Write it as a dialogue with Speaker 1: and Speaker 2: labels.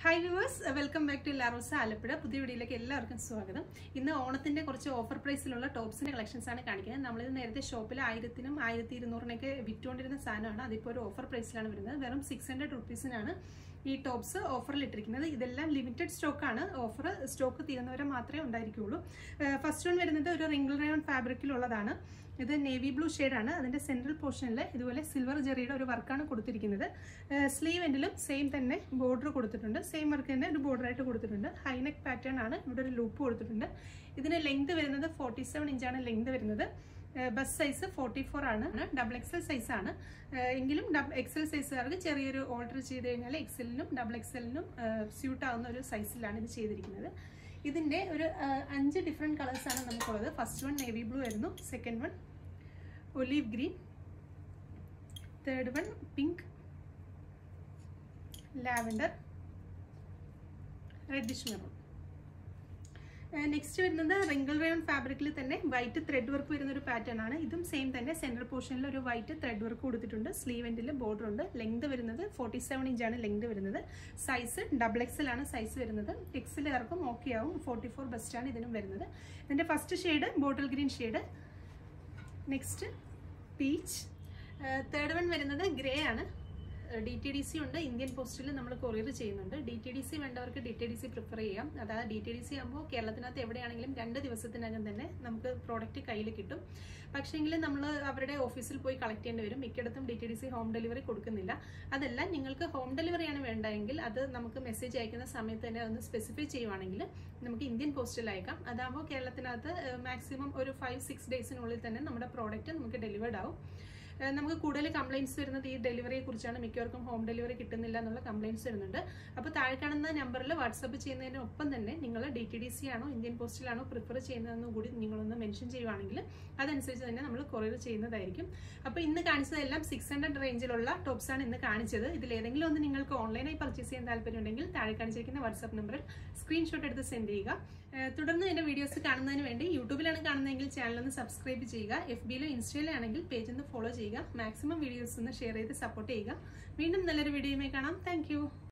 Speaker 1: hi viewers welcome back to Larosa Alappuzha പുതിയ വീഡിയോയിലേക്ക് എല്ലാവർക്കും സ്വാഗതം ഇന്ന് ഓണത്തിന്റെ കുറച്ച് ഓഫർ പ്രൈസിലുള്ള ടോപ്സിന്റെ കളക്ഷൻസ് ആണ് കാണിക്കുന്നത് നമ്മളിത് നേരത്തെ ഷോപ്പിൽ ആയിരത്തിനും ആയിരത്തി ഇരുന്നൂറിനൊക്കെ വിറ്റുകൊണ്ടിരുന്ന സാധനമാണ് അതിപ്പോൾ ഒരു ഓഫർ പ്രൈസിലാണ് വരുന്നത് വെറും സിക്സ് ഹൺഡ്രഡ് റുപ്പീസിനാണ് ഈ ടോപ്സ് ഓഫറിൽ ഇട്ടിരിക്കുന്നത് ഇതെല്ലാം ലിമിറ്റഡ് സ്റ്റോക്കാണ് ഓഫർ സ്റ്റോക്ക് തീരുന്നവരെ മാത്രമേ ഉണ്ടായിരിക്കുള്ളൂ ഫസ്റ്റ് വൺ വരുന്നത് ഒരു റിംഗിൾ റയോൺ ഫാബ്രിക്കിലുള്ളതാണ് ഇത് നേവി ബ്ലൂ ആണ് അതിന്റെ സെൻട്രൽ പോർഷനിൽ ഇതുപോലെ സിൽവർ ജെറിയുടെ ഒരു വർക്കാണ് കൊടുത്തിരിക്കുന്നത് സ്ലീവ് എൻഡിലും സെയിം തന്നെ ബോർഡർ കൊടുത്തിട്ടുണ്ട് സെയിം വർക്ക് തന്നെ ഒരു ബോർഡർ ആയിട്ട് കൊടുത്തിട്ടുണ്ട് ഹൈനെക്ക് പാറ്റേൺ ആണ് ഇവിടെ ഒരു ലൂപ്പ് കൊടുത്തിട്ടുണ്ട് ഇതിന് ലെങ്ത് വരുന്നത് ഫോർട്ടി സെവൻ ഇഞ്ചാണ് ലെങ്ത് വരുന്നത് ബസ് സൈസ് ഫോർട്ടി ഫോർ ആണ് ഡബിൾ എക്സൽ സൈസ് ആണ് എങ്കിലും ഡബിൾ എക്സൽ സൈസുകാർക്ക് ചെറിയൊരു ഓർഡർ ചെയ്ത് കഴിഞ്ഞാൽ എക്സലിനും ഡബിൾ എക്സലിനും സ്യൂട്ട് ആവുന്ന ഒരു സൈസിലാണ് ഇത് ചെയ്തിരിക്കുന്നത് ഇതിന്റെ ഒരു അഞ്ച് ഡിഫറെന്റ് കളേഴ്സ് ആണ് നമുക്കുള്ളത് ഫസ്റ്റ് വൺ നേവി ബ്ലൂ ആയിരുന്നു second one olive green third one pink lavender reddish maroon next വരുന്നത് റിംഗിൾ റയോൺ ഫാബ്രിക്കിൽ തന്നെ വൈറ്റ് ത്രെഡ് വർക്ക് വരുന്ന ഒരു പാറ്റേൺ ആണ് ഇതും സെയിം തന്നെ സെൻട്രൽ പോർഷനിൽ ഒരു വൈറ്റ് ത്രെഡ് വർക്ക് കൊടുത്തിട്ടുണ്ട് സ്ലീവ് എൻഡിൽ ബോർഡർ ഉണ്ട് ലെങ്ത് വരുന്നത് ഫോർട്ടി സെവൻ ഇഞ്ചാണ് ലെങ്ത് വരുന്നത് സൈസ് ഡബിൾ എക്സൽ ആണ് സൈസ് വരുന്നത് എക്സലുകാർക്കും ഓക്കെ ആവും ഫോർട്ടി ഫോർ ബെസ്റ്റാണ് ഇതിനും വരുന്നത് ഇതിൻ്റെ first shade bottle green shade next peach third one വരുന്നത് ഗ്രേ ആണ് ഡി ടി ഡി സി ഉണ്ട് ഇന്ത്യൻ പോസ്റ്റിൽ നമ്മൾ കൊറിയർ ചെയ്യുന്നുണ്ട് ഡി ടി ഡി സി വേണ്ടവർക്ക് D T D C prefer ചെയ്യാം അതായത് ഡി ടി ഡി സി ആകുമ്പോൾ കേരളത്തിനകത്ത് എവിടെയാണെങ്കിലും രണ്ട് ദിവസത്തിനകം തന്നെ നമുക്ക് പ്രോഡക്റ്റ് കയ്യിൽ കിട്ടും പക്ഷേങ്കിൽ നമ്മൾ അവരുടെ ഓഫീസിൽ പോയി കളക്ട് ചെയ്യേണ്ടി വരും മിക്കയിടത്തും D T D C home delivery കൊടുക്കുന്നില്ല അതല്ല നിങ്ങൾക്ക് ഹോം ഡെലിവറിയാണ് വേണ്ടതെങ്കിൽ അത് നമുക്ക് മെസ്സേജ് അയക്കുന്ന സമയത്ത് തന്നെ ഒന്ന് സ്പെസിഫൈ ചെയ്യുവാണെങ്കിൽ നമുക്ക് ഇന്ത്യൻ പോസ്റ്റിൽ അയക്കാം അതാകുമ്പോൾ കേരളത്തിനകത്ത് മാക്സിമം ഒരു ഫൈവ് സിക്സ് ഡേയ്സിനുള്ളിൽ തന്നെ നമ്മുടെ പ്രോഡക്റ്റ് നമുക്ക് ഡെലിവേർഡ് ആവും നമുക്ക് കൂടുതൽ കംപ്ലയിൻസ് വരുന്നത് ഈ ഡെലിവറിയെ കുറിച്ചാണ് മിക്കവർക്കും ഹോം ഡെലിവറി കിട്ടുന്നില്ല എന്നുള്ള കംപ്ലയിൻസ് വരുന്നുണ്ട് അപ്പോൾ താഴെ കാണുന്ന നമ്പറിൽ വാട്സപ്പ് ചെയ്യുന്നതിന് ഒപ്പം തന്നെ നിങ്ങൾ ഡി ടി ഡി സി ആണോ ഇന്ത്യൻ പോസ്റ്റിലാണോ പ്രിഫർ ചെയ്യുന്നതെന്നും കൂടി നിങ്ങളൊന്ന് മെൻഷൻ ചെയ്യുവാണെങ്കിൽ അതനുസരിച്ച് തന്നെ നമ്മൾ കൊറിയർ ചെയ്യുന്നതായിരിക്കും അപ്പോൾ ഇന്ന് കാണിച്ചതെല്ലാം സിക്സ് ഹൺഡ്രഡ് റേഞ്ചിലുള്ള ടോപ്സ് ആണ് ഇന്ന് കാണിച്ചത് ഇതിൽ ഏതെങ്കിലും ഒന്ന് നിങ്ങൾക്ക് ഓൺലൈനായി പർച്ചേസ് ചെയ്യാൻ താല്പര്യമുണ്ടെങ്കിൽ താഴെ കാണിച്ചിരിക്കുന്ന വാട്സ്ആപ്പ് നമ്പറിൽ സ്ക്രീൻഷോട്ട് എടുത്ത് സെൻഡ് ചെയ്യുക തുടർന്ന് എൻ്റെ വീഡിയോസ് കാണുന്നതിന് വേണ്ടി യൂട്യൂബിലാണ് കാണുന്നതെങ്കിൽ ചാനൽ ഒന്ന് സബ്സ്ക്രൈബ് ചെയ്യുക എഫ് ബിയിലോ ഇൻസ്റ്റയിലോ ആണെങ്കിൽ പേജ് ഒന്ന് ഫോളോ ചെയ്യുക മാക്സിമം വീഡിയോസ് ഒന്ന് ഷെയർ ചെയ്ത് സപ്പോർട്ട് ചെയ്യുക വീണ്ടും നല്ലൊരു വീഡിയോയുമായി കാണാം താങ്ക്